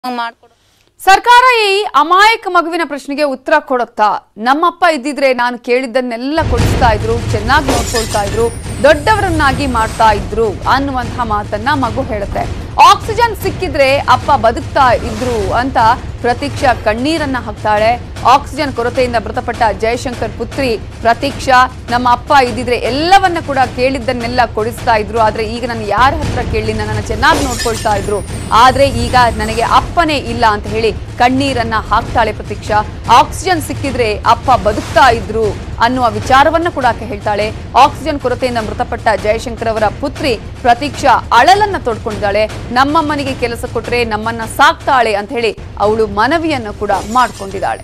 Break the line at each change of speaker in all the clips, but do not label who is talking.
ಮಾಡ್ಕೊಡು
ಸರ್ಕಾರ ಈ ಅಮಾಯಕ ಮಗುವಿನ ಪ್ರಶ್ನೆಗೆ ಉತ್ತರ ಕೊಡುತ್ತಾ ನಮ್ಮಪ್ಪ ಇದ್ದಿದ್ರೆ ನಾನು ಕೇಳಿದ್ದನ್ನೆಲ್ಲ ಕೊಡಿಸ್ತಾ ಇದ್ರು ಚೆನ್ನಾಗಿ ನೋಡ್ಕೊಳ್ತಾ ಇದ್ರು ದೊಡ್ಡವರನ್ನಾಗಿ ಮಾಡ್ತಾ ಇದ್ರು ಅನ್ನುವಂತಹ ಮಾತನ್ನ ಮಗು ಹೇಳುತ್ತೆ ಆಕ್ಸಿಜನ್ ಸಿಕ್ಕಿದ್ರೆ ಅಪ್ಪ ಬದುಕ್ತಾ ಇದ್ರು ಅಂತ ಪ್ರತೀಕ್ಷಾ ಕಣ್ಣೀರನ್ನ ಹಾಕ್ತಾಳೆ ಆಕ್ಸಿಜನ್ ಕೊರತೆಯಿಂದ ಮೃತಪಟ್ಟ ಜಯಶಂಕರ್ ಪುತ್ರಿ ಪ್ರತೀಕ್ಷಾ ನಮ್ಮ ಅಪ್ಪ ಇದ್ದಿದ್ರೆ ಎಲ್ಲವನ್ನ ಕೂಡ ಕೇಳಿದ್ದನ್ನೆಲ್ಲ ಕೊಡಿಸ್ತಾ ಇದ್ರು ಆದ್ರೆ ಈಗ ನಾನು ಯಾರ ಹತ್ರ ಕೇಳಿ ನನ್ನನ್ನು ಚೆನ್ನಾಗಿ ನೋಡ್ಕೊಳ್ತಾ ಇದ್ರು ಆದ್ರೆ ಈಗ ನನಗೆ ಅಪ್ಪನೇ ಇಲ್ಲ ಅಂತ ಹೇಳಿ ಕಣ್ಣೀರನ್ನ ಹಾಕ್ತಾಳೆ ಪ್ರತೀಕ್ಷಾ ಆಕ್ಸಿಜನ್ ಸಿಕ್ಕಿದ್ರೆ ಅಪ್ಪ ಬದುಕ್ತಾ ಇದ್ರು ಅನ್ನುವ ವಿಚಾರವನ್ನ ಕೂಡ ಆಕೆ ಹೇಳ್ತಾಳೆ ಆಕ್ಸಿಜನ್ ಕೊರತೆಯಿಂದ ಮೃತಪಟ್ಟ ಜಯಶಂಕರ್ ಅವರ ಪುತ್ರಿ ಪ್ರತೀಕ್ಷಾ ಅಳಲನ್ನ ತೊಡ್ಕೊಂಡಿದ್ದಾಳೆ ನಮ್ಮಮ್ಮನಿಗೆ ಕೆಲಸ ಕೊಟ್ರೆ ನಮ್ಮನ್ನ ಸಾಕ್ತಾಳೆ ಅಂತ ಹೇಳಿ ಅವಳು ಮನವಿಯನ್ನು ಕೂಡ ಮಾಡ್ಕೊಂಡಿದ್ದಾಳೆ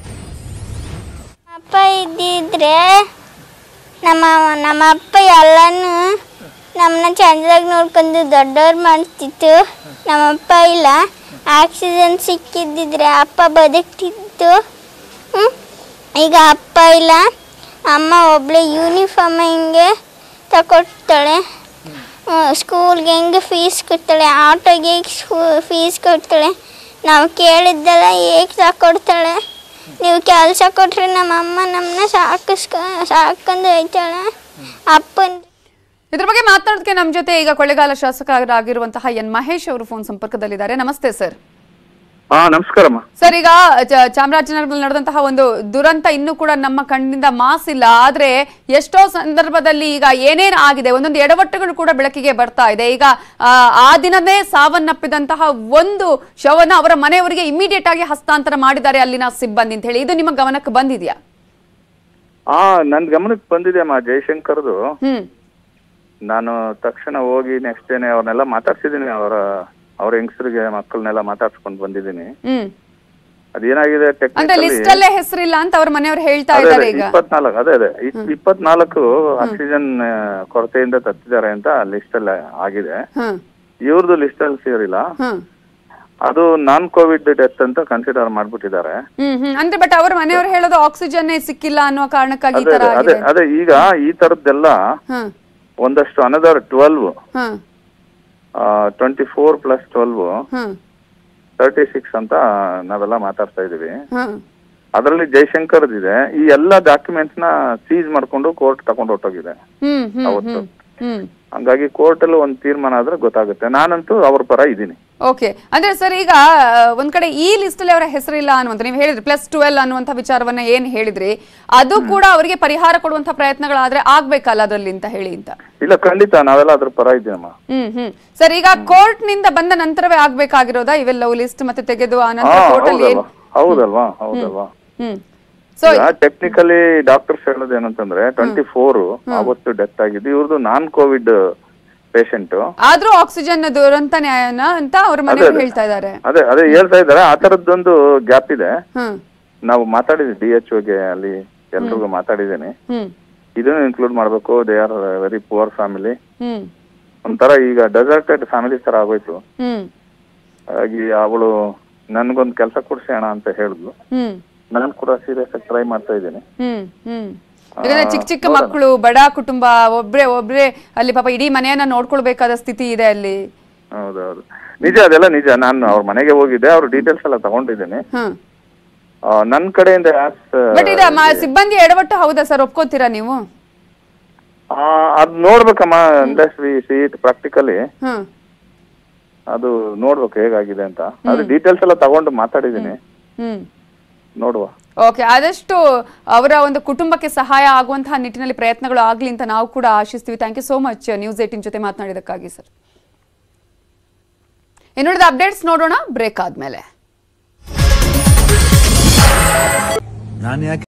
ಅಪ್ಪ ಇದ್ದಿದ್ರೆ ನಮ್ಮ ನಮ್ಮ ಅಪ್ಪ ಎಲ್ಲನೂ ನಮ್ಮನ್ನ ಚಂದವಾಗಿ ನೋಡ್ಕೊಂಡು ದೊಡ್ಡವ್ರು ಮಾಡ್ತಿತ್ತು ನಮ್ಮಪ್ಪ ಇಲ್ಲ ಆಕ್ಸಿಜನ್ ಸಿಕ್ಕಿದ್ದಿದ್ರೆ ಅಪ್ಪ ಬದುಕ್ತಿತ್ತು ಹ್ಮ್? ಈಗ ಅಪ್ಪ ಇಲ್ಲ ಅಮ್ಮ ಒಬ್ಳೆ ಯೂನಿಫಾರ್ಮ್ ಹಿಂಗೆ ತಕೊಡ್ತಾಳೆ ಸ್ಕೂಲ್ಗೆ ಹೆಂಗೆ ಫೀಸ್ ಕೊಡ್ತಾಳೆ ಆಟೋಗೆ ಸ್ಕೂ ಫೀಸ್ ಕೊಡ್ತಾಳೆ ನಾವು ಕೇಳಿದ್ದೆಲ್ಲ ಹೇಗೆ ತಕೊಡ್ತಾಳೆ ನೀವು ಕೆಲಸ ಕೊಟ್ರೆ ನಮ್ಮ ಅಮ್ಮ ನಮ್ಮನ್ನ ಸಾಕಿಸ್ಕ ಸಾಕೊಂಡು ಹೋಯ್ತಾಳೆ ಅಪ್ಪನ
ಇದ್ರ ಬಗ್ಗೆ ಮಾತನಾಡೋದಕ್ಕೆ ನಮ್ಮ ಜೊತೆ ಈಗ ಕೊಳ್ಳೆಗಾಲ ಶಾಸಕರಾಗಿರುವಂತಹ ಎನ್ ಮಹೇಶ್ ಅವರು ಫೋನ್ ಸಂಪರ್ಕದಲ್ಲಿದ್ದಾರೆ ನಮಸ್ತೆ ಸರ್
ಹಾ ನಮಸ್ಕಾರಮ್ಮ
ಸರ್ ಈಗ ಚ- ಚಾಮರಾಜನಗರದಲ್ಲಿ ನಡೆದಂತಹ ಒಂದು ದುರಂತ ಇನ್ನೂ ಕೂಡ ನಮ್ಮ ಕಣ್ಣಿಂದ ಮಾಸಿಲ್ಲ ಆದ್ರೆ ಎಷ್ಟೋ ಸಂದರ್ಭದಲ್ಲಿ ಈಗ ಏನೇನು ಆಗಿದೆ ಒಂದೊಂದು ಎಡವಟ್ಟುಗಳು ಕೂಡ ಬೆಳಕಿಗೆ ಬರ್ತಾ ಇದೆ ಈಗ ಆ, ಆ ದಿನವೇ ಸಾವನ್ನಪ್ಪಿದಂತಹ ಒಂದು ಶವನ ಅವರ ಮನೆಯವರಿಗೆ ಇಮಿಡಿಯೇಟ್ ಆಗಿ ಹಸ್ತಾಂತರ ಮಾಡಿದ್ದಾರೆ ಅಲ್ಲಿನ ಸಿಬ್ಬಂದಿ ಅಂತ ಹೇಳಿ ಇದು ನಿಮ್ಮ ಗಮನಕ್ಕೆ ಬಂದಿದೆಯಾ
ಹಾ ನನ್ ಗಮನಕ್ಕೆ ಬಂದಿದೆ ಅಮ್ಮ ಜಯಶಂಕರ್ದು
ಹ್ಮ್
ನಾನು ತಕ್ಷಣ ಹೋಗಿ ನೆಕ್ಸ್ಟ್ ಡೇನೆ ಅವ್ರನ್ನೆಲ್ಲ ಮಾತಾಡ್ಸಿದೀನಿ ಅವರ ಅವ್ರ ಹೆಂಗಸರಿಗೆ ಮಕ್ಕಳನ್ನೆಲ್ಲ ಮಾತಾಡ್ಸ್ಕೊಂಡ್ ಬಂದಿದ್ದೀನಿ
ಹ್ಮ್
ಅದೇನಾಗಿದೆ
ಅಂದ್ರೆ
ಟೆಕ್ನಿಕಲಿ
ಲಿಸ್ಟ್ ಅಲ್ಲೇ ಹೆಸರಿಲ್ಲ ಅಂತ ಅವ್ರ ಮನೆಯವರು ಹೇಳ್ತಾ ಇದ್ದಾರೆ ಈಗ
ಇಪ್ಪತ್ನಾಲ್ಕು ಅದೇ ಅದೇ ಇಪ್- ಇಪ್ಪತ್ನಾಲ್ಕು ಆಕ್ಸಿಜನ್ ಕೊರತೆಯಿಂದ ತತ್ತಿದ್ದಾರೆ ಅಂತ ಲಿಸ್ಟ್ ಅಲ್ಲಿ ಆಗಿದೆ
ಹ್ಮ್
ಇವ್ರದ್ದು ಲಿಸ್ಟ್ ಅಲ್ಲಿ ಸೇರಿಲ್ಲ
ಹ್ಮ್
ಅದು ನಾನ್ ಕೋವಿಡ್ ಡೆತ್ ಅಂತ ಕನ್ಸಿಡರ್ ಮಾಡ್ಬಿಟ್ಟಿದ್ದಾರೆ
ಹ್ಮ್ ಹ್ಮ್ ಅಂದ್ರೆ ಬಟ್ ಅವ್ರ ಮನೆಯವರು ಹೇಳೋದು ಆಕ್ಸಿಜನ್ ಸಿಕ್ಕಿಲ್ಲ ಅನ್ನುವ ಕಾರಣಕ್ಕಾಗಿ ಈ
ಅದೇ
ತರ
ಅದೇ
ಆಗಿದೆ
ಅದೇ ಈಗ ಈ ತರದ್ದೆಲ್ಲ
ಹ್ಮ್
ಒಂದಷ್ಟು another twelve
hmm
twenty four plus twelve
hmm
thirty six ಅಂತ ನಾವೆಲ್ಲ ಮಾತಾಡ್ತಾ ಇದೀವಿ
ಹ್ಮ್
ಅದರಲ್ಲಿ ಜೈಶಂಕರ್ ಇದೆ ಈ ಎಲ್ಲ ಡಾಕ್ಯುಮೆಂಟ್ಸ್ ನ ಸೀಸ್ ಮಾಡ್ಕೊಂಡು ಕೋರ್ಟ್ ತಗೊಂಡು ಹೊಟ್ಟೋಗಿದೆ
ಹ್ಮ್ ಹ್ಮ್
ಅವತ್ತು.
ಹ್ಮ್ ಹ್ಮ್
ಹಂಗಾಗಿ ಕೋರ್ಟ್ ಅಲ್ಲಿ ಒಂದು ತೀರ್ಮಾನ ಆದ್ರೆ ಗೊತ್ತಾಗುತ್ತೆ ನಾನಂತೂ ಅವ್ರ ಪರ ಇದ್ದೀನಿ
ಓಕೆ ಅಂದ್ರೆ ಸರ್ ಈಗ ಆ, ಒಂದ್ ಕಡೆ ಈ ಲಿಸ್ಟ್ ಅಲ್ಲಿ ಅವರ ಹೆಸರಿಲ್ಲ ಅನ್ನುವಂತ ನೀವು ಹೇಳಿದ್ರಿ ಪ್ಲಸ್ ಟ್ವೆಲ್ ಅನ್ನುವಂತ ವಿಚಾರವನ್ನ ಏನ್ ಹೇಳಿದ್ರಿ ಅದು ಕೂಡ ಅವರಿಗೆ ಪರಿಹಾರ ಕೊಡುವಂತ ಪ್ರಯತ್ನಗಳಾದ್ರೆ ಆಗ್ಬೇಕಲ್ಲ ಅದ್ರಲ್ಲಿ ಅಂತ ಹೇಳಿ ಅಂತ
ಇಲ್ಲ ಖಂಡಿತ ನಾವೆಲ್ಲ ಅದ್ರ ಪರ ಇದ್ದೀನಮ್ಮ
ಹ್ಮ್ ಹ್ಮ್ ಸರ್ ಈಗ ಕೋರ್ಟ್ ನಿಂದ ಬಂದ ನಂತರವೇ ಆಗ್ಬೇಕಾಗಿರೋದಾ ಇವೆಲ್ಲವೂ ಲಿಸ್ಟ್ ಮತ್ತೆ ತೆಗೆದು ಆ
ಹಾ
ನಂತರ ಕೋರ್ಟ್ ಅಲ್ಲಿ ಏನ್
ಹೌದಲ್ವಾ ಹೌದಲ್ವಾ ಹೌದಲ್ವಾ
ಹ್ಮ್ ಸೊ
ಟೆಕ್ನಿಕಲಿ ಡಾಕ್ಟರ್ಸ್ ಹೇಳೋದು ಏನಂತಂದ್ರೆ ಟ್ವೆಂಟಿ ಫೋರ್ ಅವತ್ತು ಡೆತ್ ಆಗಿದ್ದು ಇವ್ರದ್ದು ನಾನ್ ಕೋವಿಡ್ ಪೇಷಂಟ್
ಆದ್ರೂ ಆಕ್ಸಿಜನ್ ದುರಂತನೇ ಅಂತ ಅವ್ರ ಮನೆಯವರು ಹೇಳ್ತಾ ಇದ್ದಾರೆ
ಅದೇ ಅದೇ ಹೇಳ್ತಾ ಇದ್ದಾರೆ ಆ ತರದ್ದೊಂದು ಗ್ಯಾಪ್ ಇದೆ
ಹ್ಮ್
ನಾವು ಮಾತಾಡಿದ್ವಿ ಡಿ ಎಚ್ ಗೆ ಅಲ್ಲಿ ಎಲ್ರಿಗೂ ಮಾತಾಡಿದ್ದೀನಿ
ಹ್ಮ್
ಇದನ್ನು ಇನ್ಕ್ಲೂಡ್ ಮಾಡಬೇಕು they are very poor family
hmm
ಒಂಥರ ಈಗ ಡೆಸರ್ಟೆಡ್ ಫ್ಯಾಮಿಲಿ ತರ ಆಗೋಯ್ತು
ಹ್ಮ್
ಹಾಗಾಗಿ ಅವಳು ನನ್ಗೊಂದು ಕೆಲಸ ಕೊಡ್ಸಿ ಅಣ್ಣ ಅಂತ ಹೇಳಿದ್ಲು
ಹ್ಮ್
ನಾನು ಕೂಡ ಸೀರಿಯಸ್ ಆಗಿ ಟ್ರೈ ಮಾಡ್ತಾ ಇದ್ದೀನಿ
ಹ್ಮ್ ಹ್ಮ್ ಯಾಕಂದ್ರೆ ಚಿಕ್ಕ ಚಿಕ್ಕ ಮಕ್ಕಳು ಬಡ ಕುಟುಂಬ ಒಬ್ರೇ ಒಬ್ರೇ ಅಲ್ಲಿ ಪಾಪ ಇಡೀ ಮನೆಯನ್ನ ನೋಡ್ಕೊಳ್ಬೇಕಾದ ಸ್ಥಿತಿ ಇದೆ ಅಲ್ಲಿ
ಹೌದೌದು ನಿಜ ಅದೆಲ್ಲ ನಿಜ ನಾನು ಅವ್ರ ಮನೆಗೆ ಹೋಗಿದ್ದೆ ಅವ್ರ ಡೀಟೇಲ್ಸ್ ಎಲ್ಲ ತಗೊಂಡಿದ್ದೀನಿ
ಹ್ಮ್
ಆ, ನನ್ ಕಡೆಯಿಂದ as,
ಬಟ್ ಇದು ಮ- ಸಿಬ್ಬಂದಿ ಎಡವಟ್ಟು ಹೌದಾ ಸರ್ ಒಪ್ಕೋತೀರಾ ನೀವು
ಆ, ಅದ್ ನೋಡ್ಬೇಕಮ್ಮ ಇಂಡಸ್ಟ್ರಿ ಸೀಟ್ ಪ್ರಾಕ್ಟಿಕಲಿ
ಹ್ಮ್
ಅದು ನೋಡ್ಬೇಕು ಹೇಗಾಗಿದೆ ಅಂತ ಅದು ಡೀಟೇಲ್ಸ್ ಎಲ್ಲ ತಗೊಂಡು ಮಾತಾಡಿದ್ದೀನಿ
ಹ್ಮ್
ನೋಡುವ
ಓಕೆ ಆದಷ್ಟು ಅವರ ಒಂದು ಕುಟುಂಬಕ್ಕೆ ಸಹಾಯ ಆಗುವಂತಹ ನಿಟ್ಟಿನಲ್ಲಿ ಪ್ರಯತ್ನಗಳು ಆಗ್ಲಿ ಅಂತ ನಾವು ಕೂಡ ಆಶಿಸ್ತೀವಿ thank you so much news eighteen ಜೊತೆ ಮಾತನಾಡಿದಕ್ಕಾಗಿ ಸರ್ ಇನ್ನುಳಿದ ಅಪ್ಡೇಟ್ಸ್ ನೋಡೋಣ ಬ್ರೇಕ್ ಆದ್ಮೇಲೆ
ನಾನು ಯಾಕೆ